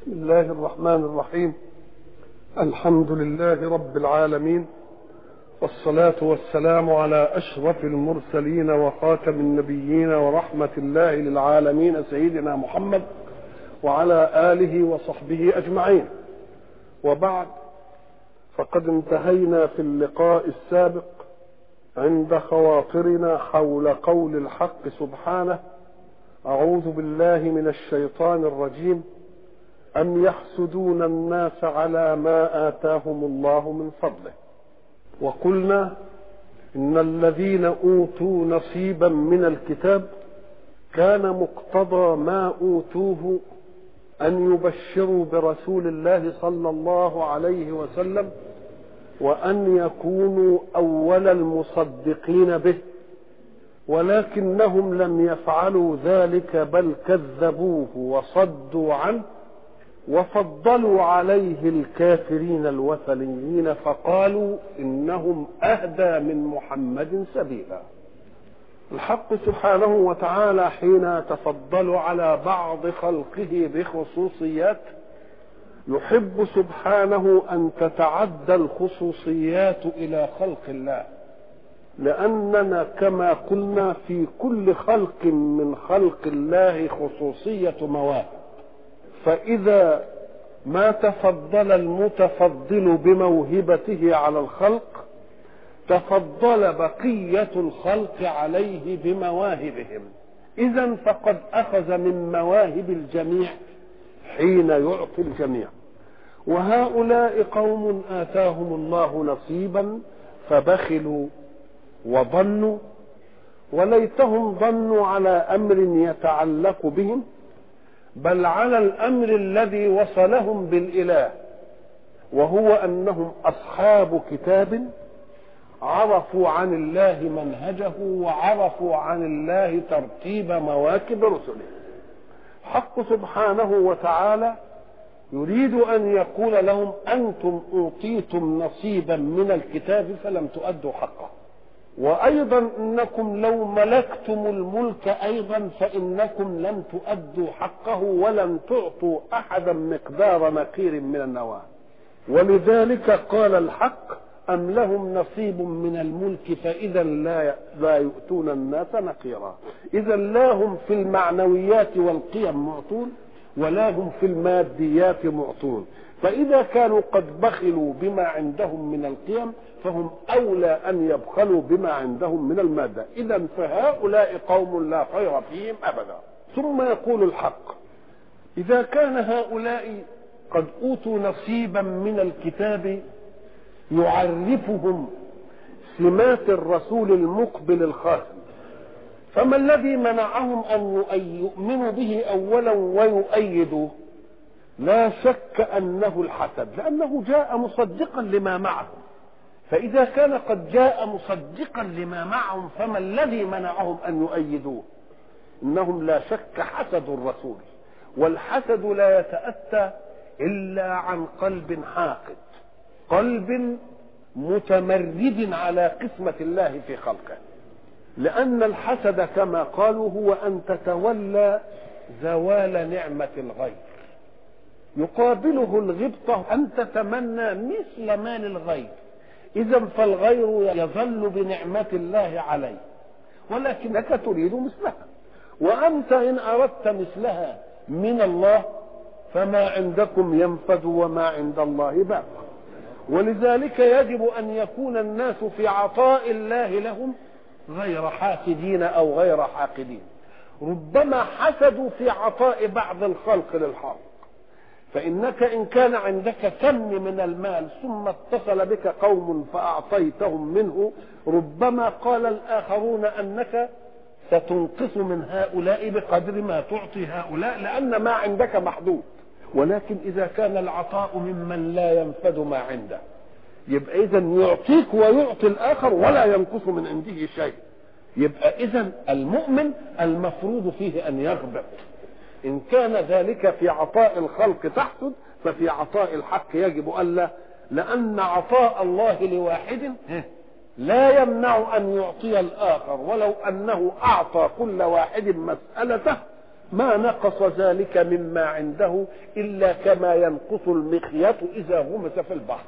بسم الله الرحمن الرحيم الحمد لله رب العالمين والصلاة والسلام على أشرف المرسلين وخاتم النبيين ورحمة الله للعالمين سيدنا محمد وعلى آله وصحبه أجمعين وبعد فقد انتهينا في اللقاء السابق عند خواطرنا حول قول الحق سبحانه أعوذ بالله من الشيطان الرجيم أم يحسدون الناس على ما آتاهم الله من فضله وقلنا إن الذين أوتوا نصيبا من الكتاب كان مقتضى ما أوتوه أن يبشروا برسول الله صلى الله عليه وسلم وأن يكونوا أول المصدقين به ولكنهم لم يفعلوا ذلك بل كذبوه وصدوا عنه وفضلوا عليه الكافرين الوثنيين فقالوا انهم اهدى من محمد سبيلا الحق سبحانه وتعالى حين يتفضل على بعض خلقه بخصوصيات يحب سبحانه ان تتعدى الخصوصيات الى خلق الله لاننا كما قلنا في كل خلق من خلق الله خصوصيه مواهب فإذا ما تفضل المتفضل بموهبته على الخلق تفضل بقية الخلق عليه بمواهبهم إذا فقد أخذ من مواهب الجميع حين يعطي الجميع وهؤلاء قوم آتاهم الله نصيبا فبخلوا وظنوا وليتهم ظنوا على أمر يتعلق بهم بل على الامر الذي وصلهم بالاله وهو انهم اصحاب كتاب عرفوا عن الله منهجه وعرفوا عن الله ترتيب مواكب رسله حق سبحانه وتعالى يريد ان يقول لهم انتم اوتيتم نصيبا من الكتاب فلم تؤدوا حقه وايضا انكم لو ملكتم الملك ايضا فانكم لم تؤدوا حقه ولم تعطوا احدا مقدار نقير من النواه ولذلك قال الحق ام لهم نصيب من الملك فاذا لا لا يؤتون الناس نقيرا اذا لا هم في المعنويات والقيم معطون ولا هم في الماديات معطون فإذا كانوا قد بخلوا بما عندهم من القيم فهم أولى أن يبخلوا بما عندهم من المادة إذا فهؤلاء قوم لا خير فيهم أبدا ثم يقول الحق إذا كان هؤلاء قد أوتوا نصيبا من الكتاب يعرفهم سمات الرسول المقبل الخاتم فما الذي منعهم أن يؤمنوا به أولا ويؤيدوه لا شك انه الحسد لانه جاء مصدقا لما معهم فاذا كان قد جاء مصدقا لما معهم فما الذي منعهم ان يؤيدوه انهم لا شك حسدوا الرسول والحسد لا يتاتى الا عن قلب حاقد قلب متمرد على قسمه الله في خلقه لان الحسد كما قالوا هو ان تتولى زوال نعمه الغير يقابله الغبطة أن تتمنى مثل ما للغير إذا فالغير يظل بنعمة الله عليه ولكنك تريد مثلها وأنت إن أردت مثلها من الله فما عندكم ينفد وما عند الله باق ولذلك يجب أن يكون الناس في عطاء الله لهم غير حاسدين أو غير حاقدين ربما حسدوا في عطاء بعض الخلق للحق فإنك إن كان عندك كم من المال ثم اتصل بك قوم فأعطيتهم منه ربما قال الآخرون أنك ستنقص من هؤلاء بقدر ما تعطي هؤلاء لأن ما عندك محدود ولكن إذا كان العطاء ممن لا ينفد ما عنده يبقى إذا يعطيك ويعطي الآخر ولا ينقص من عنده شيء يبقى إذا المؤمن المفروض فيه أن يغبط إن كان ذلك في عطاء الخلق تحسد ففي عطاء الحق يجب ألا لأن عطاء الله لواحد لا يمنع أن يعطي الآخر ولو أنه أعطى كل واحد مسألته ما نقص ذلك مما عنده إلا كما ينقص المخيط إذا غمس في البحر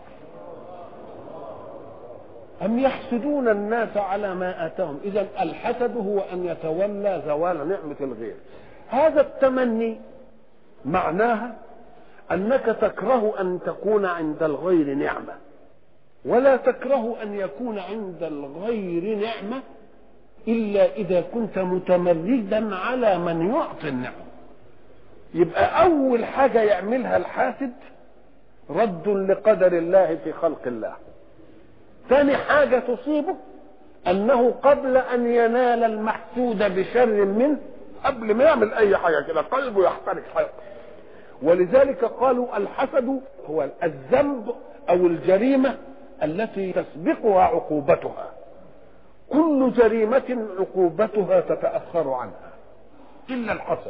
أم يحسدون الناس على ما آتاهم إذا الحسد هو أن يتولى زوال نعمة الغير هذا التمني معناها أنك تكره أن تكون عند الغير نعمة ولا تكره أن يكون عند الغير نعمة إلا إذا كنت متمردا على من يعطي النعمة يبقى أول حاجة يعملها الحاسد رد لقدر الله في خلق الله ثاني حاجة تصيبه أنه قبل أن ينال المحسود بشر منه قبل ما يعمل أي حاجة كده قلبه يحترق حيث ولذلك قالوا الحسد هو الذنب أو الجريمة التي تسبقها عقوبتها كل جريمة عقوبتها تتأخر عنها إلا الحسد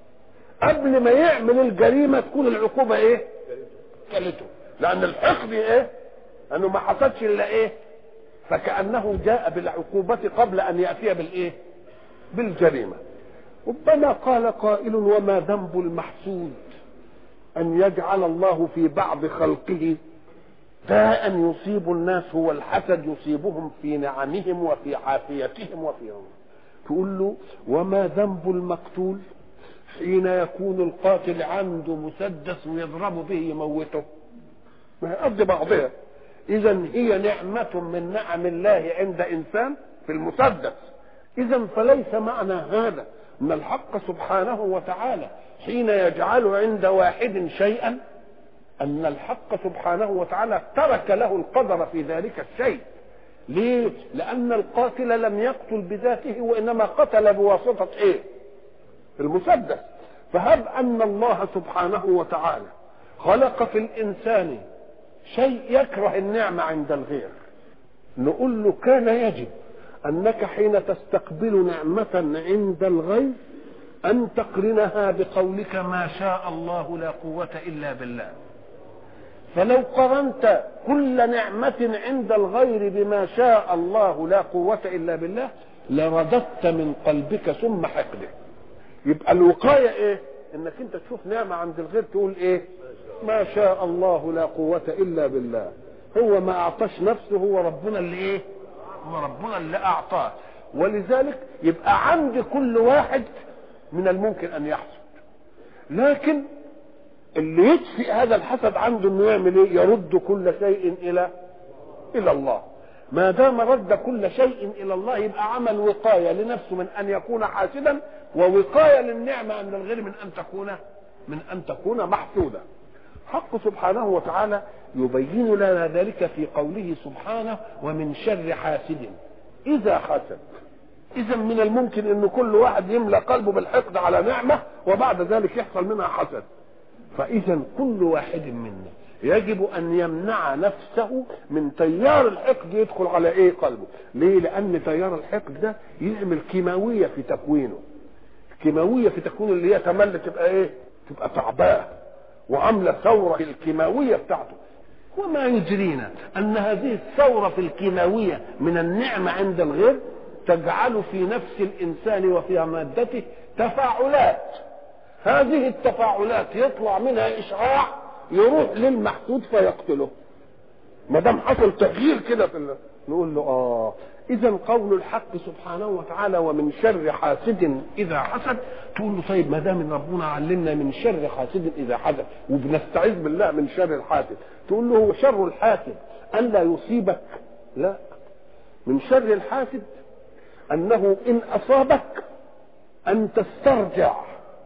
قبل ما يعمل الجريمة تكون العقوبة إيه؟ كلته لأن الحقد إيه؟ أنه ما حصلش إلا إيه؟ فكأنه جاء بالعقوبة قبل أن يأتي بالإيه؟ بالجريمة ربما قال قائل وما ذنب المحسود أن يجعل الله في بعض خلقه داء يصيب الناس هو الحسد يصيبهم في نعمهم وفي عافيتهم وفي تقول له وما ذنب المقتول حين يكون القاتل عنده مسدس ويضرب به يموته ما هي قد بعضها اذا هي نعمة من نعم الله عند انسان في المسدس اذا فليس معنى هذا ان الحق سبحانه وتعالى حين يجعل عند واحد شيئا ان الحق سبحانه وتعالى ترك له القدر في ذلك الشيء ليه لان القاتل لم يقتل بذاته وانما قتل بواسطه ايه المسدس فهب ان الله سبحانه وتعالى خلق في الانسان شيء يكره النعمه عند الغير نقول له كان يجب انك حين تستقبل نعمه عند الغير ان تقرنها بقولك ما شاء الله لا قوه الا بالله فلو قرنت كل نعمة عند الغير بما شاء الله لا قوة إلا بالله لرددت من قلبك ثم حقده يبقى الوقاية إيه؟ إنك أنت تشوف نعمة عند الغير تقول إيه؟ ما شاء الله لا قوة إلا بالله هو ما أعطاش نفسه هو ربنا اللي إيه؟ هو ربنا اللي أعطاه ولذلك يبقى عند كل واحد من الممكن أن يحسد لكن اللي يطفئ هذا الحسد عنده انه يعمل ايه يرد كل شيء الى الى الله ما دام رد كل شيء الى الله يبقى عمل وقايه لنفسه من ان يكون حاسدا ووقايه للنعمه عند الغير من ان تكون من ان تكون محسودا حق سبحانه وتعالى يبين لنا ذلك في قوله سبحانه ومن شر حاسد اذا حسد اذا من الممكن ان كل واحد يملا قلبه بالحقد على نعمه وبعد ذلك يحصل منها حسد فإذا كل واحد منا يجب أن يمنع نفسه من تيار الحقد يدخل على إيه قلبه ليه لأن تيار الحقد ده يعمل كيماوية في تكوينه كيماوية في تكوينه اللي هي تملي تبقى إيه تبقى تعباه وعاملة ثورة في الكيماوية بتاعته وما يجرينا أن هذه الثورة في الكيماوية من النعمة عند الغير تجعل في نفس الإنسان وفي مادته تفاعلات هذه التفاعلات يطلع منها اشعاع يروح للمحسود فيقتله ما دام حصل تغيير كده في ال... نقول له اه اذا قول الحق سبحانه وتعالى ومن شر حاسد اذا حسد تقول له طيب ما دام ربنا علمنا من شر حاسد اذا حسد وبنستعيذ بالله من شر الحاسد تقول له هو شر الحاسد ان لا يصيبك لا من شر الحاسد انه ان اصابك ان تسترجع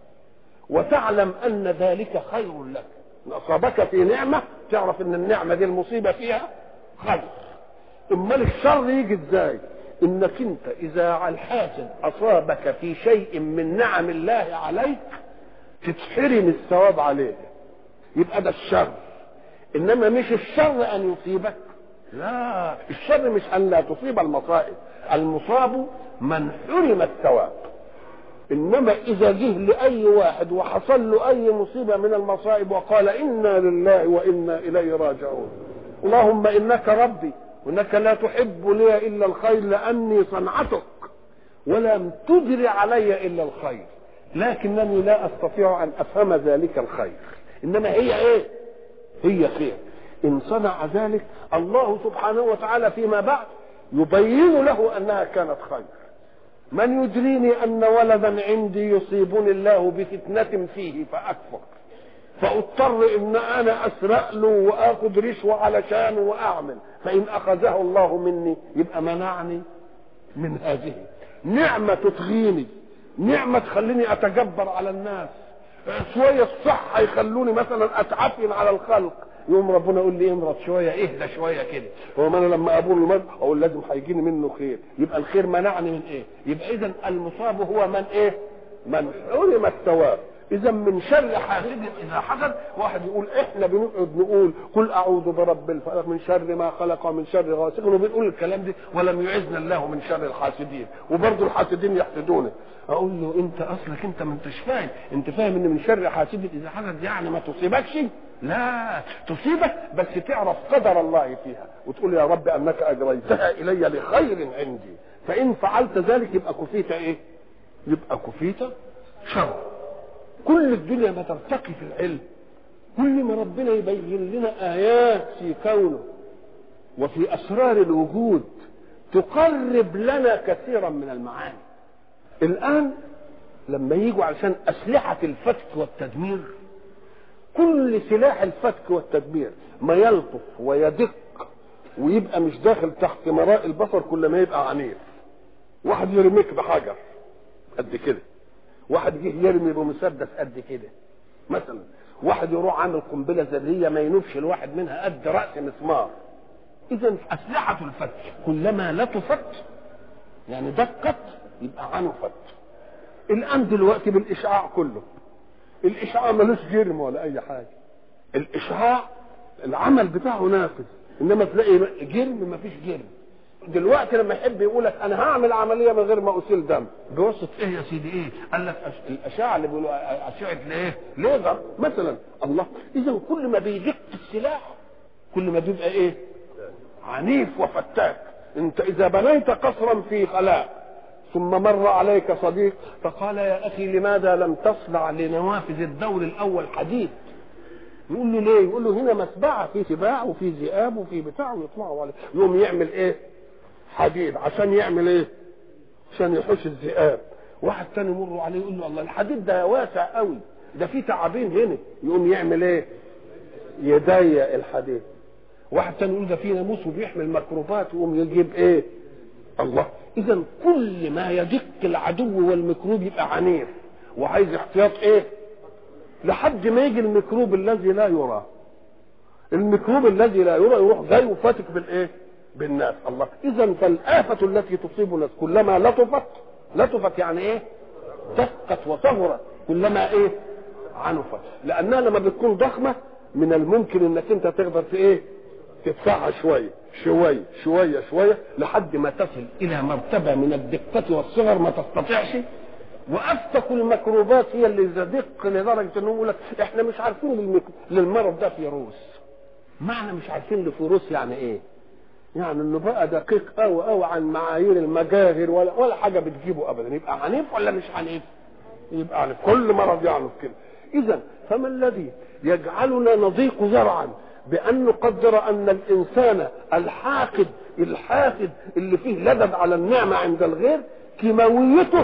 وتعلم ان ذلك خير لك ان اصابك في نعمه تعرف ان النعمه دي المصيبه فيها خير امال الشر يجي ازاي انك انت اذا الحاسد اصابك في شيء من نعم الله عليك تتحرم الثواب عليه يبقى ده الشر انما مش الشر ان يصيبك لا الشر مش ان لا تصيب المصائب المصاب من حرم الثواب انما اذا جه لاي واحد وحصل له اي مصيبه من المصائب وقال انا لله وانا اليه راجعون اللهم انك ربي وانك لا تحب لي الا الخير لاني صنعتك ولم تجر علي الا الخير لكنني لا استطيع ان افهم ذلك الخير انما هي ايه هي خير ان صنع ذلك الله سبحانه وتعالى فيما بعد يبين له انها كانت خير من يدريني ان ولدا عندي يصيبني الله بفتنه فيه فاكفر فاضطر ان انا اسرق له واخذ رشوه علشانه واعمل فان اخذه الله مني يبقى منعني من هذه نعمه تطغيني نعمه تخليني اتجبر على الناس شويه الصحه يخلوني مثلا اتعفن على الخلق يوم ربنا يقول لي امرض شويه اهدى شويه كده هو انا لما اقول المرض اقول لازم هيجيني منه خير يبقى الخير منعني من ايه يبقى اذا المصاب هو من ايه من حرم الثواب اذا من شر حاسد اذا حسد واحد يقول احنا بنقعد نقول قل اعوذ برب الفلق من شر ما خلق ومن شر غاسق وبنقول الكلام ده ولم يعزنا الله من شر الحاسدين وبرضه الحاسدين يحسدونه اقول له انت اصلك انت ما انتش فاهم انت فاهم ان من شر حاسد اذا حسد يعني ما تصيبكش لا تصيبك بس تعرف قدر الله فيها وتقول يا رب انك اجريتها الي لخير عندي فان فعلت ذلك يبقى كفيت ايه يبقى كفيت شر كل الدنيا ما ترتقي في العلم كل ما ربنا يبين لنا ايات في كونه وفي اسرار الوجود تقرب لنا كثيرا من المعاني الان لما يجوا علشان اسلحه الفتك والتدمير كل سلاح الفتك والتدمير ما يلطف ويدق ويبقى مش داخل تحت مراء البصر كل ما يبقى عنيف واحد يرميك بحجر قد كده واحد جه يرمي بمسدس قد كده مثلا واحد يروح عامل قنبله ذريه ما ينوبش الواحد منها قد راس مسمار اذا اسلحه الفتك كلما لطفت يعني دقت يبقى عنفت الان دلوقتي بالاشعاع كله الاشعاع ملوش جرم ولا اي حاجه الاشعاع العمل بتاعه نافذ انما تلاقي جرم مفيش جرم دلوقتي لما يحب يقول لك انا هعمل عمليه من غير ما اسيل دم بواسطه ايه يا سيدي ايه؟ قال لك أش... الاشعه اللي بيقولوا اشعه الايه؟ ليزر مثلا الله اذا كل ما بيدق السلاح كل ما بيبقى ايه؟ عنيف وفتاك انت اذا بنيت قصرا في خلاء ثم مر عليك صديق فقال يا اخي لماذا لم تصنع لنوافذ الدور الاول حديد يقول له ليه يقول له هنا مسبعه في سباع وفي ذئاب وفي بتاع ويطلعوا عليه يقوم يعمل ايه حديد عشان يعمل ايه عشان يحوش الذئاب واحد تاني يمر عليه يقول له الله الحديد ده واسع قوي ده في تعابين هنا يقوم يعمل ايه يضيق الحديد واحد تاني يقول ده في ناموس وبيحمل ميكروبات يقوم يجيب ايه الله اذا كل ما يدق العدو والميكروب يبقى عنيف وعايز احتياط ايه لحد ما يجي الميكروب الذي لا يرى الميكروب الذي لا يرى يروح جاي وفاتك بالايه بالناس الله اذا فالآفة التي تصيب الناس كلما لطفت لطفت يعني ايه دقت وصغرت كلما ايه عنفت لانها لما بتكون ضخمه من الممكن انك انت تقدر في ايه تدفعها شويه شويه شويه شويه لحد ما تصل الى مرتبه من الدقه والصغر ما تستطيعش وافتك الميكروبات هي اللي تدق لدرجه انه يقول لك احنا مش عارفين للمك... للمرض ده فيروس معنى مش عارفين لفيروس يعني ايه يعني انه بقى دقيق قوي قوي عن معايير المجاهر ولا ولا حاجه بتجيبه ابدا يبقى عنيف ولا مش عنيف؟ يبقى عنيف كل مرض يعنف كده اذا فما الذي يجعلنا نضيق زرعا بان نقدر ان الانسان الحاقد الحاسد اللي فيه لدد على النعمه عند الغير كيماويته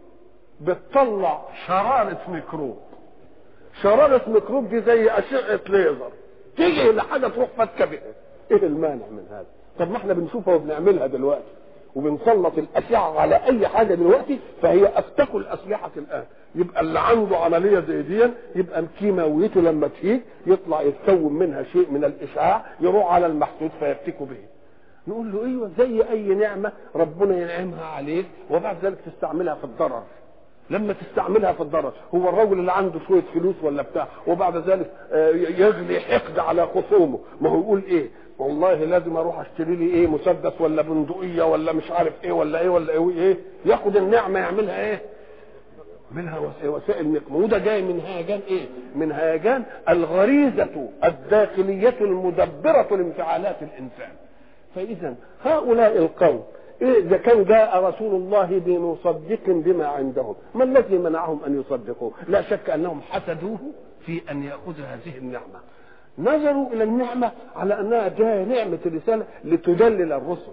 بتطلع شرارة ميكروب شرارة ميكروب دي زي أشعة ليزر تيجي لحاجة تروح فاتكة بها ايه المانع من هذا طب ما احنا بنشوفها وبنعملها دلوقتي وبنسلط الأشعة على أي حاجة دلوقتي فهي أفتك الأسلحة الآن يبقى اللي عنده عملية زي دي يبقى كيماويته لما تهيج يطلع يتكون منها شيء من الإشعاع يروح على المحسوس فيفتكوا به نقول له ايوه زي اي نعمه ربنا ينعمها عليك وبعد ذلك تستعملها في الضرر لما تستعملها في الضرر هو الرجل اللي عنده شويه فلوس ولا بتاع وبعد ذلك يغلي حقد على خصومه ما هو يقول ايه والله لازم اروح اشتري لي ايه مسدس ولا بندقيه ولا مش عارف ايه ولا ايه ولا ايه, إيه ياخد النعمه يعملها ايه منها وسائل نقمه وده جاي من هيجان ايه من هيجان الغريزه الداخليه المدبره لانفعالات الانسان فاذا هؤلاء القوم إيه إذا كان جاء رسول الله بمصدق بما عندهم ما الذي منعهم أن يصدقوه لا شك أنهم حسدوه في أن يأخذ هذه النعمة نظروا إلى النعمة على أنها جاء نعمة الرسالة لتدلل الرسل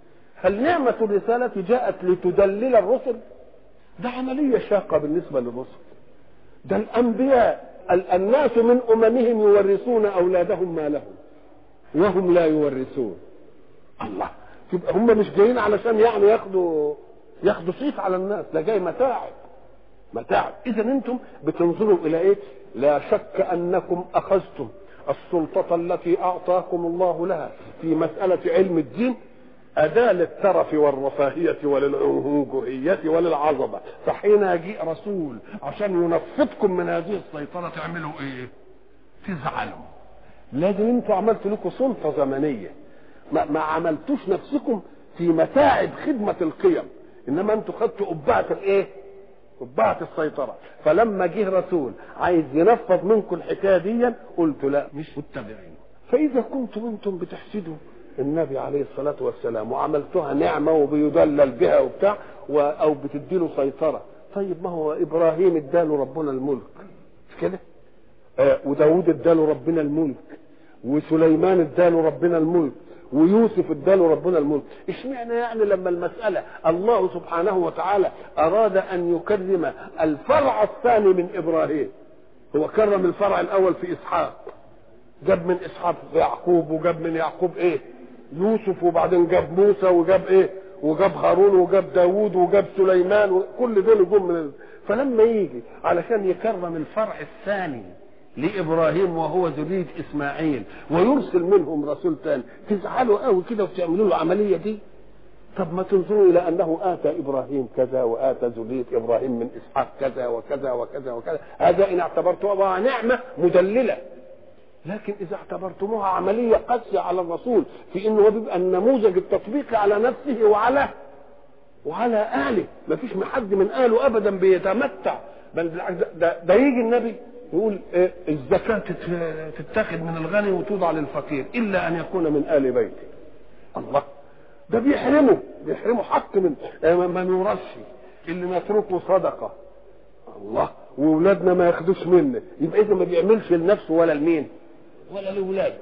هل نعمة الرسالة جاءت لتدلل الرسل ده عملية شاقة بالنسبة للرسل ده الأنبياء الناس من أممهم يورثون أولادهم ما لهم وهم لا يورثون الله يبقى هم مش جايين علشان يعني ياخدوا ياخدوا صيت على الناس ده جاي متاعب متاعب اذا انتم بتنظروا الى ايه لا شك انكم اخذتم السلطة التي اعطاكم الله لها في مسألة علم الدين أداة للترف والرفاهية وللعنجهية وللعظمة فحين يجيء رسول عشان ينفضكم من هذه السيطرة تعملوا ايه تزعلوا لازم انتوا عملتوا لكم سلطة زمنية ما, ما عملتوش نفسكم في متاعب خدمة القيم انما انتوا خدتوا قبعة الايه قبعة السيطرة فلما جه رسول عايز ينفض منكم الحكاية دي قلت لا مش متبعين فإذا كنتم أنتم بتحسدوا النبي عليه الصلاة والسلام وعملتها نعمة وبيدلل بها وبتاع و أو بتديله سيطرة طيب ما هو إبراهيم اداله ربنا الملك مش كده؟ آه وداود اداله ربنا الملك وسليمان اداله ربنا الملك ويوسف اداله ربنا الملك اشمعنى يعني لما المسألة الله سبحانه وتعالى أراد أن يكرم الفرع الثاني من إبراهيم هو كرم الفرع الأول في إسحاق جاب من إسحاق يعقوب وجاب من يعقوب إيه يوسف وبعدين جاب موسى وجاب إيه وجاب هارون وجاب داوود وجاب سليمان وكل دول جم من فلما يجي علشان يكرم الفرع الثاني لابراهيم وهو ذريه اسماعيل ويرسل منهم رسول ثاني تزعلوا قوي كده وتعملوا له العمليه دي طب ما تنظروا الى انه اتى ابراهيم كذا واتى ذريه ابراهيم من اسحاق كذا وكذا وكذا وكذا هذا ان اعتبرتموها نعمه مدلله لكن اذا اعتبرتموها عمليه قاسيه على الرسول في انه هو بيبقى النموذج التطبيقي على نفسه وعلى وعلى اهله ما فيش حد من اهله ابدا بيتمتع بل بالعكس ده, ده يجي النبي يقول إيه الزكاة تتاخد من الغني وتوضع للفقير إلا أن يكون من آل بيته الله ده بيحرمه بيحرمه حق من ما نورثش اللي نتركه صدقة الله وولادنا ما ياخدوش منه يبقى إذا ما بيعملش لنفسه ولا لمين ولا لولاده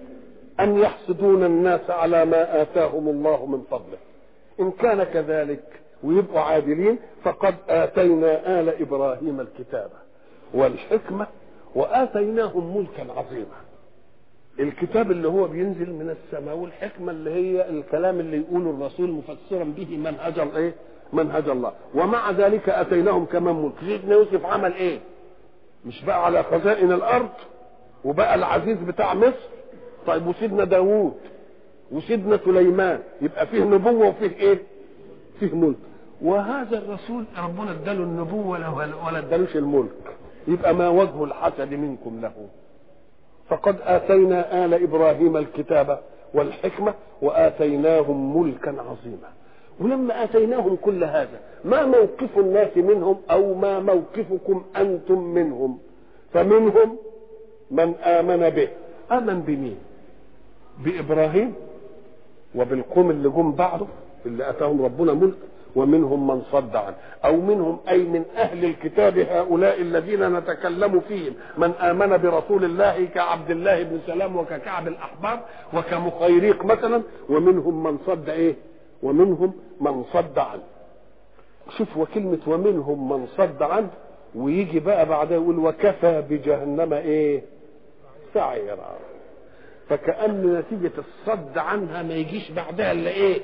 أن يحسدون الناس على ما آتاهم الله من فضله إن كان كذلك ويبقوا عادلين فقد آتينا آل إبراهيم الكتابة والحكمة وآتيناهم ملكا عظيما الكتاب اللي هو بينزل من السماء والحكمة اللي هي الكلام اللي يقوله الرسول مفسرا به منهج الايه منهج الله ومع ذلك اتيناهم كمان ملك سيدنا يوسف عمل ايه مش بقى على خزائن الارض وبقى العزيز بتاع مصر طيب وسيدنا داوود وسيدنا سليمان يبقى فيه نبوة وفيه ايه فيه ملك وهذا الرسول ربنا اداله النبوة ولا ادالوش الملك يبقى ما وجه الحسد منكم له فقد آتينا آل إبراهيم الكتاب والحكمة وآتيناهم ملكا عظيما ولما آتيناهم كل هذا ما موقف الناس منهم أو ما موقفكم أنتم منهم فمنهم من آمن به آمن بمين بإبراهيم وبالقوم اللي جم بعده اللي أتاهم ربنا ملك ومنهم من صد عنه او منهم اي من اهل الكتاب هؤلاء الذين نتكلم فيهم من امن برسول الله كعبد الله بن سلام وككعب الاحبار وكمخيريق مثلا ومنهم من صد ايه ومنهم من صد عنه شوف وكلمة ومنهم من صد عنه ويجي بقى بعدها يقول وكفى بجهنم ايه سعيرا فكأن نتيجة الصد عنها ما يجيش بعدها الا ايه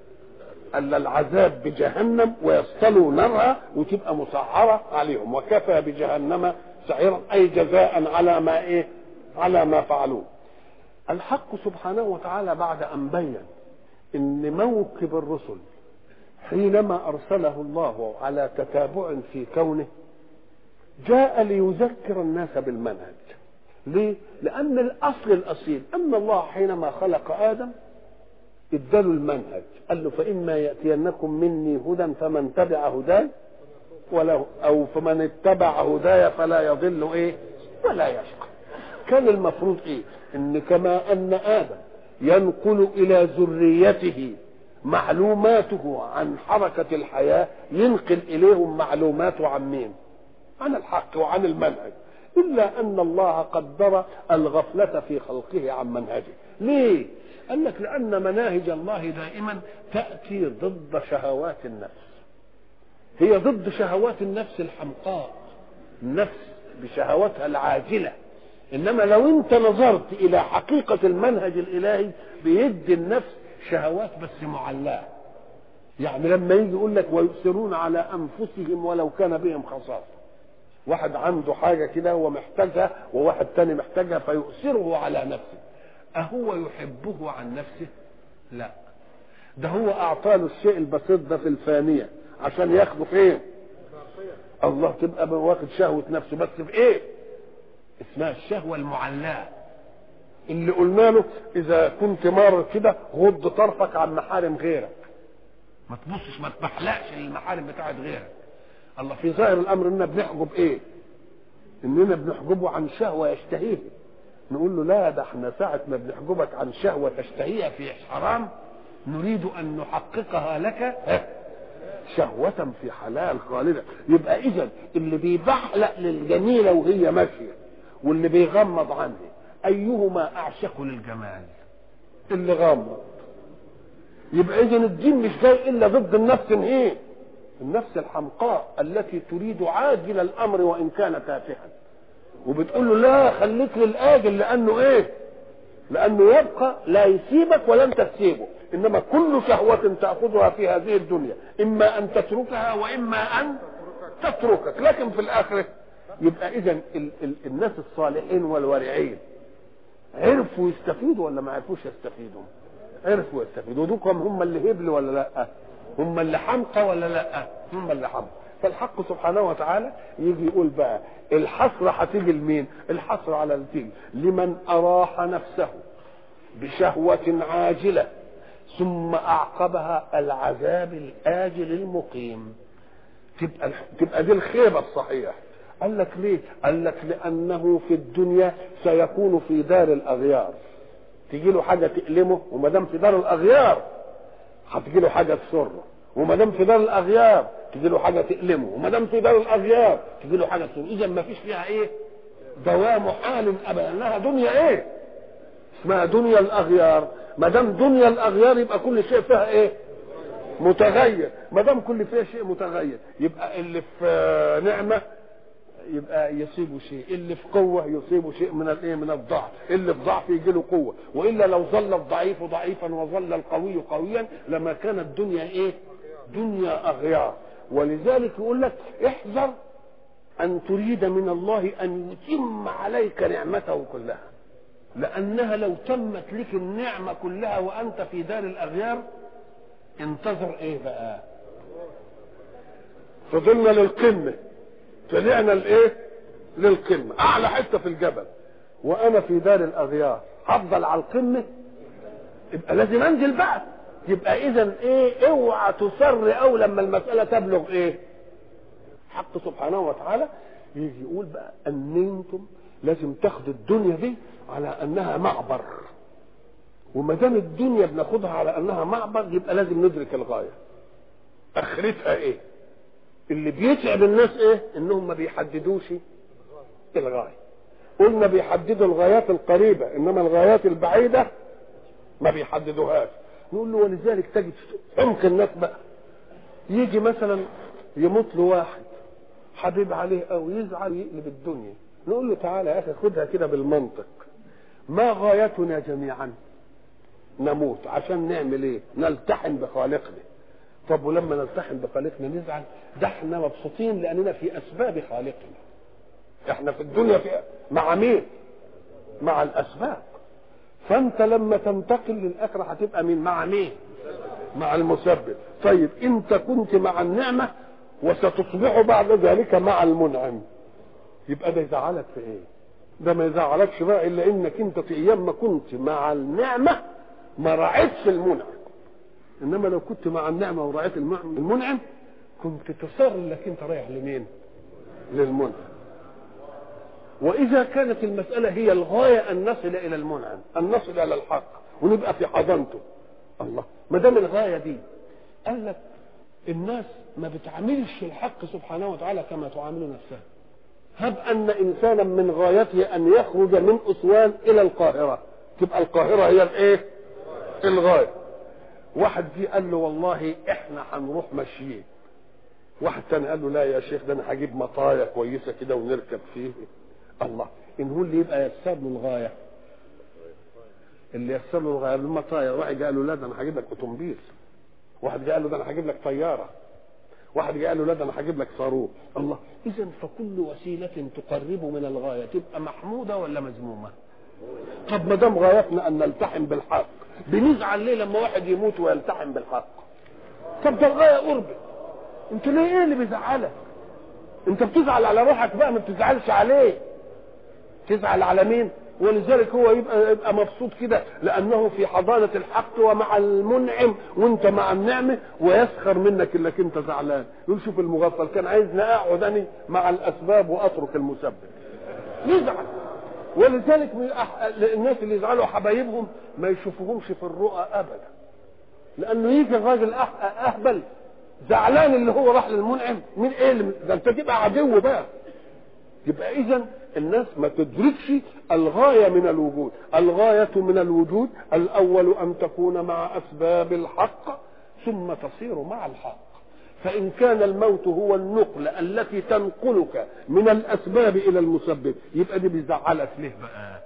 الا العذاب بجهنم ويصطلوا نارها وتبقى مسعره عليهم وكفى بجهنم سعيرا اي جزاء على ما ايه على ما فعلوه الحق سبحانه وتعالى بعد ان بين ان موكب الرسل حينما ارسله الله على تتابع في كونه جاء ليذكر الناس بالمنهج ليه لان الاصل الاصيل ان الله حينما خلق ادم اداله المنهج قال له فإما يأتينكم مني هدى فمن تبع هداي ولا أو فمن اتبع هداي فلا يضل إيه ولا يشقى كان المفروض إيه إن كما أن آدم ينقل إلى ذريته معلوماته عن حركة الحياة ينقل إليهم معلوماته عن مين عن الحق وعن المنهج إلا أن الله قدر الغفلة في خلقه عن منهجه ليه قال لك لأن مناهج الله دائما تأتي ضد شهوات النفس هي ضد شهوات النفس الحمقاء النفس بشهواتها العاجلة إنما لو أنت نظرت إلى حقيقة المنهج الإلهي بيدي النفس شهوات بس معلاه يعني لما يجي يقول لك ويؤثرون على أنفسهم ولو كان بهم خصاصة واحد عنده حاجة كده هو محتاجها وواحد تاني محتاجها فيؤثره على نفسه أهو يحبه عن نفسه لا ده هو أعطى له الشيء البسيط ده في الفانية عشان ياخده فين الله تبقى واخد شهوة نفسه بس في ايه اسمها الشهوة المعلاة اللي قلنا له اذا كنت مار كده غض طرفك عن محارم غيرك ما تبصش ما تبحلقش للمحارم بتاعت غيرك الله في ظاهر الامر اننا بنحجب ايه اننا بنحجبه عن شهوة يشتهيها نقول له لا ده احنا ساعة ما بنحجبك عن شهوة تشتهيها في حرام نريد ان نحققها لك شهوة في حلال خالدة يبقى اذا اللي بيبحلق للجميلة وهي ماشية واللي بيغمض عنها ايهما اعشق للجمال اللي غمض يبقى اذا الدين مش جاي الا ضد النفس ايه النفس الحمقاء التي تريد عاجل الامر وان كان تافها وبتقول له لا خليك للاجل لانه ايه لانه يبقى لا يسيبك ولا انت تسيبه انما كل شهوة تأخذها في هذه الدنيا اما ان تتركها واما ان تتركك لكن في الاخرة يبقى اذا ال- ال- الناس الصالحين والورعين عرفوا يستفيدوا ولا ما عرفوش يستفيدوا عرفوا يستفيدوا دوكم هم اللي هبل ولا لا هم اللي حمقى ولا لا هم اللي حمقى فالحق سبحانه وتعالى يجي يقول بقى الحسرة هتيجي لمين الحسرة على التيجي لمن أراح نفسه بشهوة عاجلة ثم أعقبها العذاب الآجل المقيم تبقى تبقى دي الخيبة الصحيح قال لك ليه؟ قال لك لأنه في الدنيا سيكون في دار الأغيار تجي له حاجة تألمه وما دام في دار الأغيار هتجي له حاجة تسره وما دام في دار الأغيار تجي له حاجة تألمه وما دام في دار الأغيار تجي له حاجة تسره إذا ما فيش فيها إيه؟ دوام حال أبدا إنها دنيا إيه؟ اسمها دنيا الأغيار ما دام دنيا الأغيار يبقى كل شيء فيها إيه؟ متغير ما دام كل فيها شيء متغير يبقى اللي في نعمه يبقى يصيبه شيء اللي في قوة يصيبه شيء من الايه من الضعف اللي في ضعف يجي له قوة وإلا لو ظل الضعيف ضعيفا وظل القوي قويا لما كانت الدنيا ايه دنيا أغيار ولذلك يقول لك احذر أن تريد من الله أن يتم عليك نعمته كلها لأنها لو تمت لك النعمة كلها وأنت في دار الأغيار انتظر ايه بقى فضلنا للقمه طلعنا لايه للقمه اعلى حته في الجبل وانا في دار الاغيار هفضل على القمه يبقى لازم انزل بقى يبقى اذا ايه اوعى تسر او لما المساله تبلغ ايه حق سبحانه وتعالى يجي يقول بقى ان انتم لازم تاخدوا الدنيا دي على انها معبر وما دام الدنيا بناخدها على انها معبر يبقى لازم ندرك الغايه اخرتها ايه اللي بيتعب الناس ايه انهم ما بيحددوش الغايه قلنا بيحددوا الغايات القريبه انما الغايات البعيده ما بيحددوهاش نقول له ولذلك تجد عمق الناس بقى يجي مثلا يموت له واحد حبيب عليه او يزعل يقلب الدنيا نقول له تعالى يا اخي خدها كده بالمنطق ما غايتنا جميعا نموت عشان نعمل ايه نلتحم بخالقنا طب ولما نلتحم بخالقنا نزعل ده احنا مبسوطين لاننا في اسباب خالقنا احنا في الدنيا في مع مين مع الاسباب فانت لما تنتقل للاخره هتبقى مين مع مين مع المسبب طيب انت كنت مع النعمه وستصبح بعد ذلك مع المنعم يبقى ده يزعلك في ايه ده ما يزعلكش بقى الا انك انت في ايام ما كنت مع النعمه ما راعيتش المنعم انما لو كنت مع النعمه وراعيت المنعم كنت تصر انك انت رايح لمين للمنعم واذا كانت المساله هي الغايه ان نصل الى المنعم ان نصل الى الحق ونبقى في حضانته الله ما دام الغايه دي قال لك الناس ما بتعاملش الحق سبحانه وتعالى كما تعامل نفسها هب ان انسانا من غايته ان يخرج من اسوان الى القاهره تبقى القاهره هي الايه الغايه واحد جه قال له والله احنا هنروح ماشيين واحد تاني قال له لا يا شيخ ده انا هجيب مطايا كويسه كده ونركب فيه الله ان هو اللي يبقى يسر له الغايه اللي يسر له الغايه المطايا واحد قال له لا ده انا هجيب لك اوتومبيل واحد قال له ده انا هجيب لك طياره واحد قال له لا ده انا هجيب لك صاروخ الله اذا فكل وسيله تقرب من الغايه تبقى محموده ولا مذمومه طب ما دام غايتنا ان نلتحم بالحق بنزعل ليه لما واحد يموت ويلتحم بالحق طب ده الغايه قربت انت ليه ايه اللي بيزعلك انت بتزعل على روحك بقى ما بتزعلش عليه تزعل على مين ولذلك هو يبقى يبقى مبسوط كده لانه في حضانه الحق ومع المنعم وانت مع النعمه ويسخر منك انك انت زعلان يقول شوف المغفل كان عايزني اقعد انا مع الاسباب واترك المسبب يزعل ولذلك من الأح- الناس اللي يزعلوا حبايبهم ما يشوفوهمش في الرؤى ابدا لانه يجي الراجل أح- اهبل زعلان اللي هو راح للمنعم مين ايه اللي ده انت تبقى عدو بقى يبقى اذا الناس ما تدركش الغايه من الوجود الغايه من الوجود الاول ان تكون مع اسباب الحق ثم تصير مع الحق فان كان الموت هو النقله التي تنقلك من الاسباب الى المسبب يبقى دي بيزعلك ليه بقى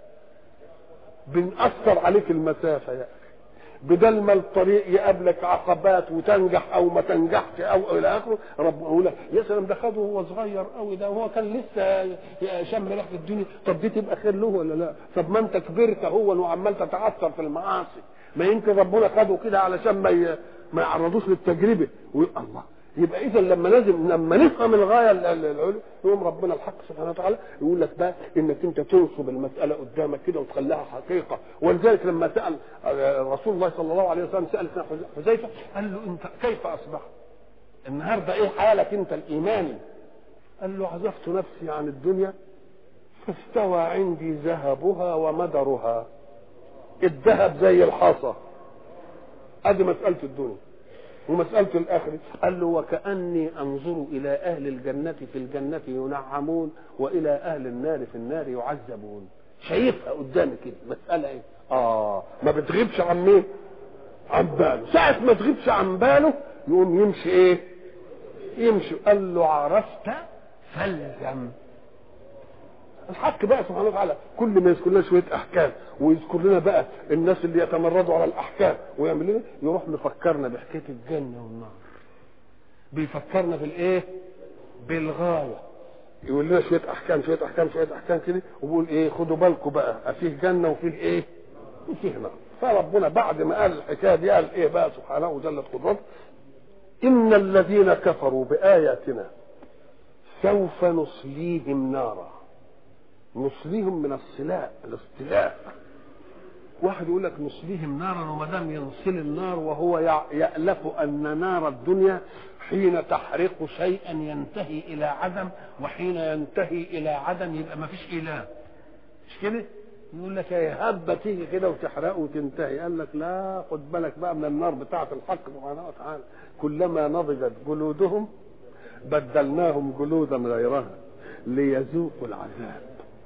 بنأثر عليك المسافه يا اخي بدل ما الطريق يقابلك عقبات وتنجح او ما تنجحش او الى اخره ربنا يقول لك يا سلام ده خده وهو صغير قوي ده وهو كان لسه شم ريحه الدنيا طب دي تبقى خير له ولا لا طب ما انت كبرت هو وعمال تتعثر في المعاصي ما يمكن ربنا خده كده علشان ما ي... ما يعرضوش للتجربه ويقول الله يبقى اذا لما لازم لما نفهم الغايه ال- ال- العليا يقوم ربنا الحق سبحانه وتعالى يقول لك بقى انك انت تنصب المساله قدامك كده وتخليها حقيقه ولذلك لما سال آه، رسول الله صلى الله عليه وسلم سال سيدنا حذيفه قال له انت كيف اصبحت؟ النهارده ايه حالك انت الايماني؟ قال له عزفت نفسي عن الدنيا فاستوى عندي ذهبها ومدرها الذهب زي الحصى ادي مساله الدنيا ومسألة الآخرة قال له وكأني أنظر إلى أهل الجنة في الجنة ينعمون وإلى أهل النار في النار يعذبون شايفها قدامي كده مسألة إيه؟ آه ما بتغيبش عن مين؟ عن باله ساعة ما تغيبش عن باله يقوم يمشي إيه؟ يمشي قال له عرفت فالزم الحق بقى سبحانه وتعالى كل ما يذكر لنا شويه احكام ويذكر لنا بقى الناس اللي يتمردوا على الاحكام ويعمل لنا يروح مفكرنا بحكايه الجنه والنار بيفكرنا بالايه بالغايه يقول لنا شويه احكام شويه احكام شويه احكام كده وبيقول ايه خدوا بالكم بقى فيه جنه وفيه ايه وفيه نار فربنا بعد ما قال الحكايه دي قال ايه بقى سبحانه وجلت قدرته ان الذين كفروا باياتنا سوف نصليهم نارا نصليهم من الصلاء الاصطلاء واحد يقول لك نصليهم نارا وما دام ينصل النار وهو يع- يألف أن نار الدنيا حين تحرق شيئا ينتهي إلى عدم وحين ينتهي إلى عدم يبقى ما فيش إله مش كده؟ يقول لك يا هبة تيجي كده وتحرقه وتنتهي قال لك لا خد بالك بقى من النار بتاعة الحق سبحانه وتعالى كلما نضجت جلودهم بدلناهم جلودا غيرها ليذوقوا العذاب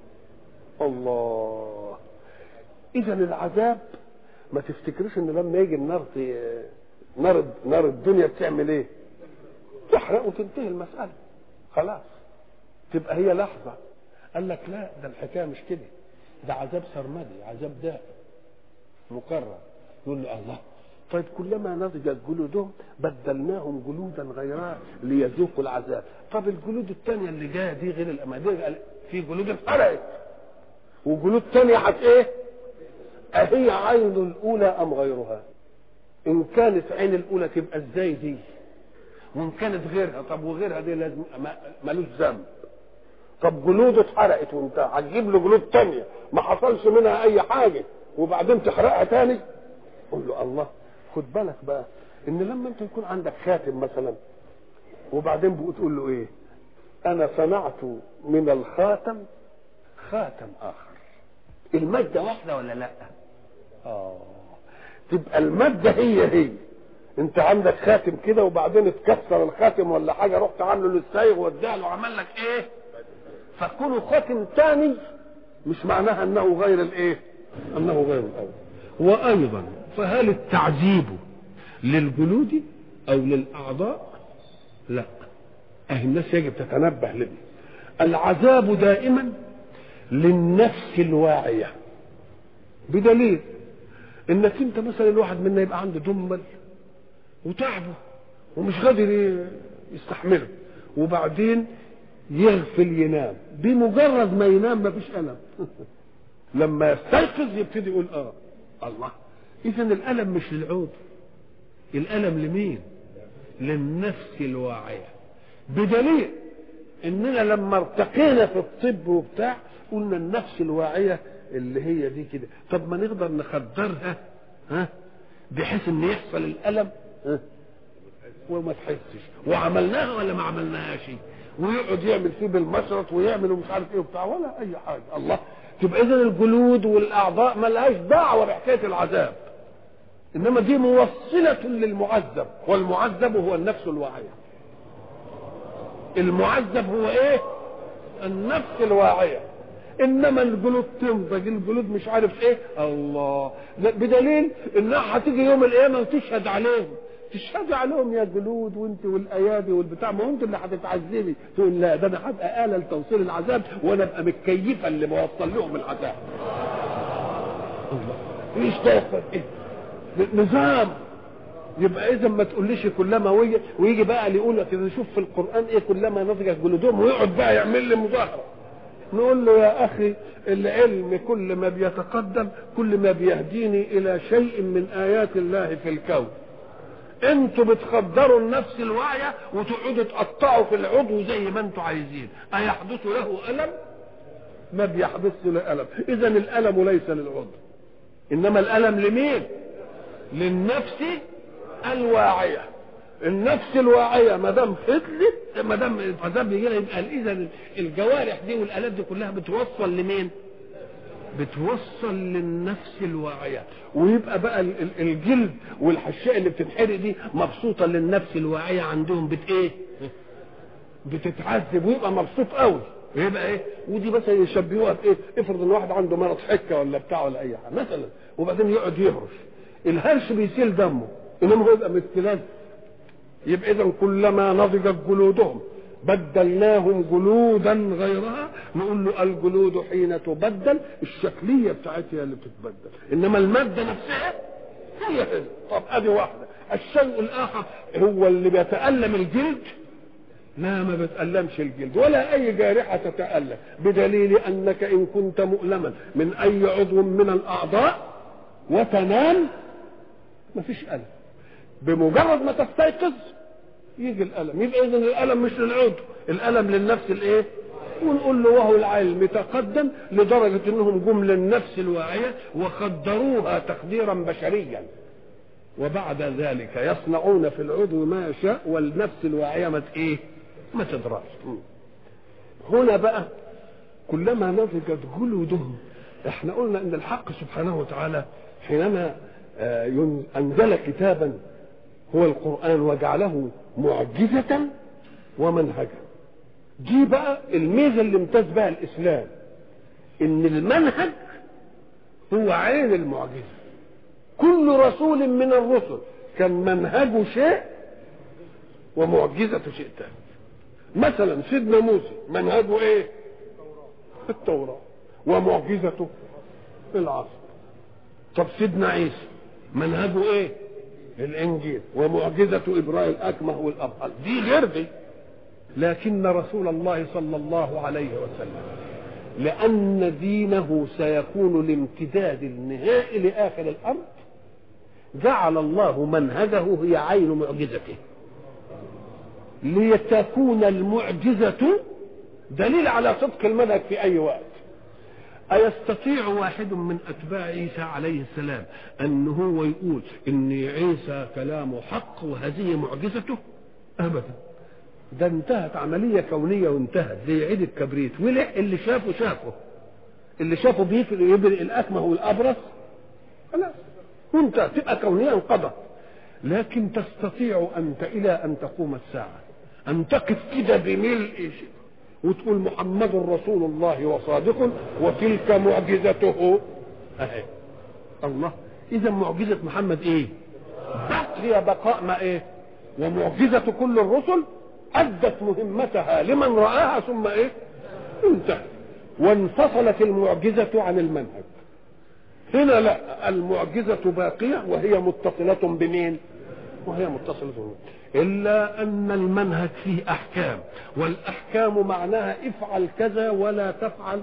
الله اذا العذاب ما تفتكرش ان لما يجي النار ت- نار نار الدنيا بتعمل ايه تحرق وتنتهي المساله خلاص تبقى هي لحظه قال لك لا ده الحكايه مش كده ده عذاب سرمدي عذاب دائم مكرر يقول له الله طيب كلما نضجت جلودهم بدلناهم جلودا غيرها ليذوقوا العذاب طب الجلود الثانيه اللي جايه دي غير الاماديه في جلود اتحرقت وجلود تانية هت ايه أهي عين الأولى أم غيرها إن كانت عين الأولى تبقى ازاي دي وإن كانت غيرها طب وغيرها دي لازم ما- ملوش ذنب طب جلوده اتحرقت وانت هتجيب له جلود تانية ما حصلش منها أي حاجة وبعدين تحرقها تاني قول له الله خد بالك بقى إن لما أنت يكون عندك خاتم مثلا وبعدين بتقول له إيه أنا صنعت من الخاتم خاتم اخر المادة واحدة ولا لا اه تبقى المادة هي هي انت عندك خاتم كده وبعدين اتكسر الخاتم ولا حاجة رحت عامله للسايغ واداه له عمل لك ايه فكونه خاتم تاني مش معناها انه غير الايه انه غير الاول وايضا فهل التعذيب للجلود او للاعضاء لا اهي الناس يجب تتنبه لدي العذاب دائما للنفس الواعية بدليل انك انت مثلا الواحد منا يبقى عنده دمل وتعبه ومش قادر يستحمله وبعدين يغفل ينام بمجرد ما ينام مفيش ألم لما يستيقظ يبتدي يقول اه الله اذا الألم مش للعود الألم لمين للنفس الواعية بدليل اننا لما ارتقينا في الطب وبتاع قلنا النفس الواعية اللي هي دي كده طب ما نقدر نخدرها ها بحيث ان يحصل الالم ها وما تحسش وعملناها ولا ما عملناهاش ويقعد يعمل فيه بالمشرط ويعمل ومش عارف ايه وبتاع ولا اي حاجه الله تبقى اذا الجلود والاعضاء ما لهاش دعوه بحكايه العذاب انما دي موصله للمعذب والمعذب هو النفس الواعيه المعذب هو ايه النفس الواعيه انما الجلود تنضج الجلود مش عارف ايه الله بدليل انها هتيجي يوم القيامه وتشهد عليهم تشهد عليهم يا جلود وانت والايادي والبتاع ما انت اللي هتتعذبي تقول لا ده انا هبقى آلة لتوصيل العذاب وانا ابقى متكيفه اللي بوصل لهم العذاب الله ايش ده ايه نظام يبقى اذا ما تقوليش كلما ويجي, ويجي بقى اللي يقول لك شوف في القران ايه كلما نضجت جلودهم ويقعد بقى يعمل لي مظاهره نقول له يا اخي العلم كل ما بيتقدم كل ما بيهديني الى شيء من ايات الله في الكون انتوا بتخدروا النفس الواعية وتقعدوا تقطعوا في العضو زي ما انتوا عايزين ايحدث له الم ما بيحدث له الم اذا الالم ليس للعضو انما الالم لمين للنفس الواعية النفس الواعية ما دام فضلت ما دام العذاب يجي لها يبقى اذا الجوارح دي والالات دي كلها بتوصل لمين؟ بتوصل للنفس الواعية ويبقى بقى الجلد والحشاء اللي بتتحرق دي مبسوطة للنفس الواعية عندهم بت ايه بتتعذب ويبقى مبسوط قوي يبقى ايه ودي مثلا يشبهوها بايه افرض ان واحد عنده مرض حكه ولا بتاع ولا اي حاجه مثلا وبعدين يقعد يهرش الهرش بيسيل دمه انما هو يبقى مستلذ يبقى اذا كلما نضجت جلودهم بدلناهم جلودا غيرها نقول له الجلود حين تبدل الشكليه بتاعتها اللي بتتبدل انما الماده نفسها هي هي طب ادي واحده الشيء الاخر هو اللي بيتالم الجلد لا ما بتألمش الجلد ولا أي جارحة تتألم بدليل أنك إن كنت مؤلما من أي عضو من الأعضاء وتنام ما فيش ألم بمجرد ما تستيقظ يجي الالم يبقى اذا الالم مش للعضو الالم للنفس الايه ونقول له وهو العلم تقدم لدرجة انهم جم للنفس الواعية وقدروها تقديرا بشريا وبعد ذلك يصنعون في العضو ما يشاء والنفس الواعية ما ايه ما تدراش هنا بقى كلما نضجت جلودهم احنا قلنا ان الحق سبحانه وتعالى حينما انزل كتابا هو القرآن وجعله معجزة ومنهجا دي بقى الميزة اللي امتاز بها الإسلام إن المنهج هو عين المعجزة كل رسول من الرسل كان منهجه شيء ومعجزته شيء ثاني مثلا سيدنا موسى منهجه ايه التوراة ومعجزته العصر طب سيدنا عيسى منهجه ايه الانجيل ومعجزه ابراء الاكمه والابهل دي غير دي لكن رسول الله صلى الله عليه وسلم لان دينه سيكون الامتداد النهائي لاخر الارض جعل الله منهجه هي عين معجزته لتكون المعجزه دليل على صدق المنهج في اي وقت أيستطيع واحد من أتباع عيسى عليه السلام أن هو يقول إن عيسى كلامه حق وهذه معجزته؟ أبدا ده انتهت عملية كونية وانتهت زي عيد الكبريت ولع اللي شافه شافه اللي شافه بيفرق يبرق الأكمه والأبرص خلاص وانت تبقى كونيا انقضت لكن تستطيع انت الى ان تقوم الساعه ان تقف كده بملء وتقول محمد رسول الله وصادق وتلك معجزته اهي الله اذا معجزه محمد ايه بقي بقاء ما ايه ومعجزه كل الرسل ادت مهمتها لمن راها ثم ايه انتهى وانفصلت المعجزه عن المنهج هنا لا المعجزه باقيه وهي متصله بمين وهي متصله بمين إلا أن المنهج فيه أحكام والأحكام معناها افعل كذا ولا تفعل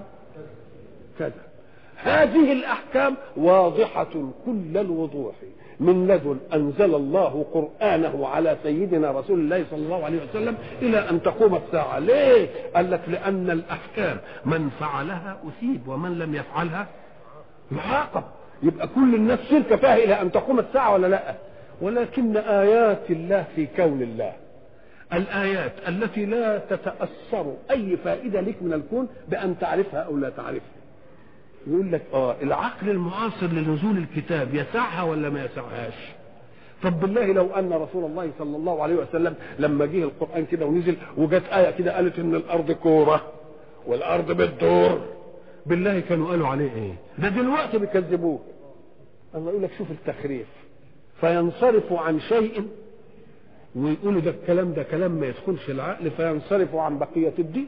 كذا هذه الأحكام واضحة كل الوضوح من لدن أنزل الله قرآنه على سيدنا رسول الله صلى الله عليه وسلم إلى أن تقوم الساعة ليه؟ قال لك لأن الأحكام من فعلها أثيب ومن لم يفعلها يعاقب يبقى كل الناس شركة فيها إلى أن تقوم الساعة ولا لأ؟ ولكن آيات الله في كون الله الآيات التي لا تتأثر أي فائدة لك من الكون بأن تعرفها أو لا تعرفها يقول لك اه العقل المعاصر لنزول الكتاب يسعها ولا ما يسعهاش طب بالله لو ان رسول الله صلى الله عليه وسلم لما جه القران كده ونزل وجت ايه كده قالت ان الارض كوره والارض بتدور بالله كانوا قالوا عليه ايه ده دلوقتي بيكذبوه الله يقول لك شوف التخريف فينصرفوا عن شيء ويقولوا ده الكلام ده كلام ما يدخلش العقل فينصرفوا عن بقيه الدين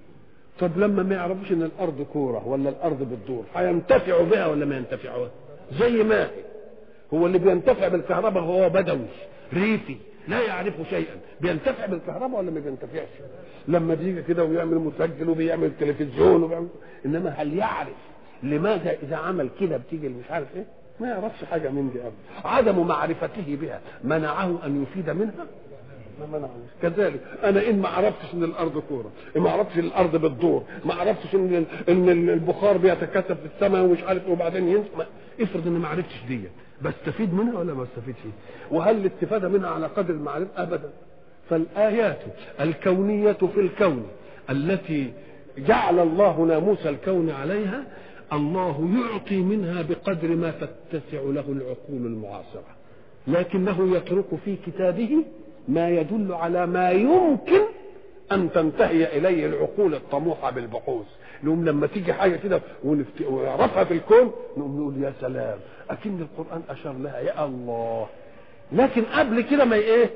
طب لما ما يعرفوش ان الارض كوره ولا الارض بتدور هينتفعوا بها ولا ما ينتفعوا زي ما هي هو اللي بينتفع بالكهرباء هو بدوي ريفي لا يعرف شيئا بينتفع بالكهرباء ولا ما بينتفعش لما بيجي كده ويعمل مسجل وبيعمل تلفزيون وبيعمل انما هل يعرف لماذا اذا عمل كده بتيجي مش عارف ايه ما يعرفش حاجه من دي ابدا عدم معرفته بها منعه ان يفيد منها ما منعوش كذلك انا ان ما عرفتش ان الارض كوره ما عرفتش ان الارض بتدور ما عرفتش ان ان البخار بيتكاثف في السماء ومش عارف ايه وبعدين ينزل افرض اني ما عرفتش دي بستفيد منها ولا ما بستفيدش وهل الاستفاده منها على قدر المعرفه ابدا فالايات الكونيه في الكون التي جعل الله ناموس الكون عليها الله يعطي منها بقدر ما تتسع له العقول المعاصره لكنه يترك في كتابه ما يدل على ما يمكن ان تنتهي اليه العقول الطموحه بالبحوث نقوم لما تيجي حاجه كده ونعرفها في الكون نقوم نقول يا سلام اكن القران اشار لها يا الله لكن قبل كده ما ايه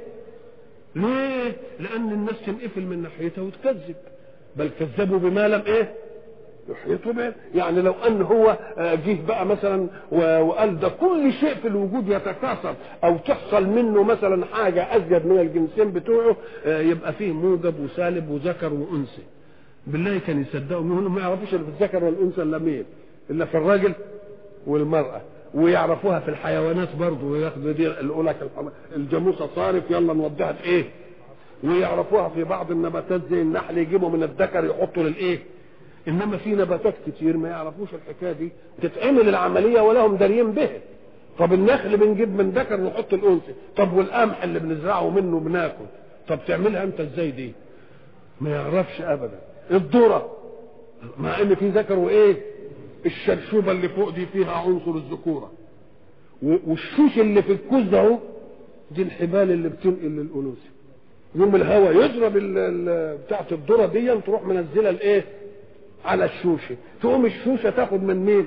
ليه لان الناس تنقفل من ناحيتها وتكذب بل كذبوا بما لم ايه يحيطوا به يعني لو ان هو جه بقى مثلا وقال ده كل شيء في الوجود يتكاثر او تحصل منه مثلا حاجه ازيد من الجنسين بتوعه يبقى فيه موجب وسالب وذكر وانثى بالله كان يصدقوا منهم ما يعرفوش اللي في الذكر والانثى الا مين الا في الراجل والمراه ويعرفوها في الحيوانات برضه وياخدوا دي يقول لك الجاموسه صارف يلا نوديها في ايه ويعرفوها في بعض النباتات زي النحل يجيبوا من الذكر يحطوا للايه انما في نباتات كتير ما يعرفوش الحكايه دي تتعمل العمليه ولا هم داريين به طب النخل بنجيب من ذكر نحط الانثى طب والقمح اللي بنزرعه منه بناكل طب تعملها انت ازاي دي ما يعرفش ابدا الذره مع ان في ذكر وايه الشرشوبه اللي فوق دي فيها عنصر الذكوره والشوش اللي في الكوز ده اهو دي الحبال اللي بتنقل للانوثه يوم الهواء يضرب بتاعت الذره دي تروح منزله الايه على الشوشه تقوم الشوشه تاخد من مين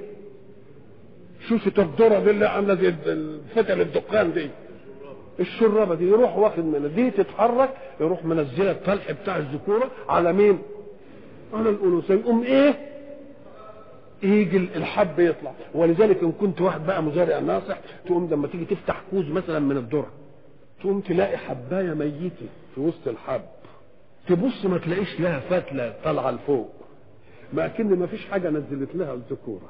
شوشه الذره دي اللي عامله زي فتل الدخان دي الشرابه دي يروح واخد منها دي تتحرك يروح منزله الطلح بتاع الذكوره على مين على الانوثه يقوم ايه يجي الحب يطلع ولذلك ان كنت واحد بقى مزارع ناصح تقوم لما تيجي تفتح كوز مثلا من الذره تقوم تلاقي حبايه ميته في وسط الحب تبص ما تلاقيش لها فتله طالعه لفوق ما اكن ما فيش حاجه نزلت لها الذكوره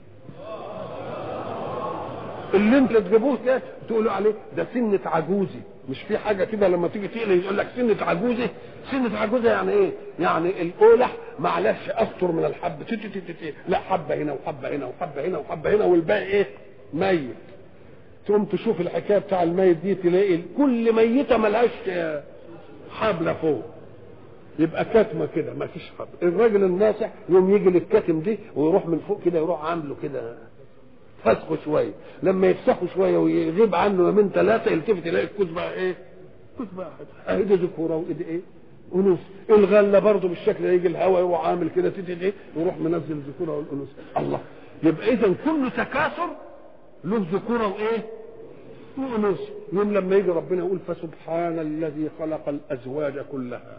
اللي انت تجيبوه ده تقولوا عليه ده سنة عجوزي مش في حاجة كده لما تيجي تقلي يقول لك سنة عجوزة سنة عجوزة يعني ايه؟ يعني القولح معلش اسطر من الحب تي تي تي تي. لا حبة هنا وحبة هنا وحبة هنا وحبة هنا والباقي ايه؟ ميت تقوم تشوف الحكاية بتاع الميت دي تلاقي كل ميتة ملهاش حبلة فوق يبقى كاتمه كده ما فيش حبل الراجل الناصح يوم يجي للكاتم دي ويروح من فوق كده يروح عامله كده فسخوا شويه لما يفسخوا شويه ويغيب عنه يومين ثلاثه يلتفت يلاقي الكوز بقى ايه؟ كوز بقى اهي دي ذكوره وايه ايه؟ انوث الغله برضه بالشكل ده يجي الهواء يروح عامل كده تيجي ايه ويروح منزل الذكوره والانوث الله يبقى اذا كل تكاثر له ذكوره وايه؟ وانوث يوم لما يجي ربنا يقول فسبحان الذي خلق الازواج كلها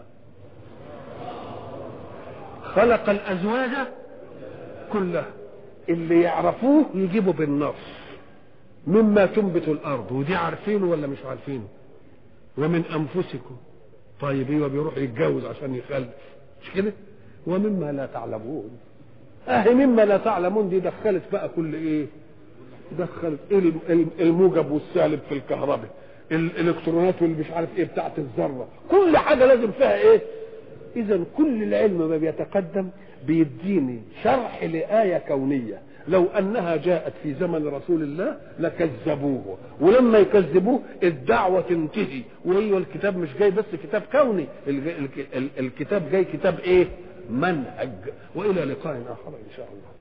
خلق الازواج كلها اللي يعرفوه يجيبوا بالنص مما تنبت الارض ودي عارفينه ولا مش عارفينه ومن انفسكم طيب ايوه بيروح يتجوز عشان يخلف مش كده ومما لا تعلمون اهي مما لا تعلمون دي دخلت بقى كل ايه دخلت الموجب والسالب في الكهرباء الالكترونات واللي مش عارف ايه بتاعت الذره كل حاجه لازم فيها ايه اذا كل العلم ما بيتقدم بيديني شرح لآية كونية لو أنها جاءت في زمن رسول الله لكذبوه ولما يكذبوه الدعوة تنتهي وهي الكتاب مش جاي بس كتاب كوني الكتاب جاي كتاب ايه منهج وإلى لقاء آخر إن شاء الله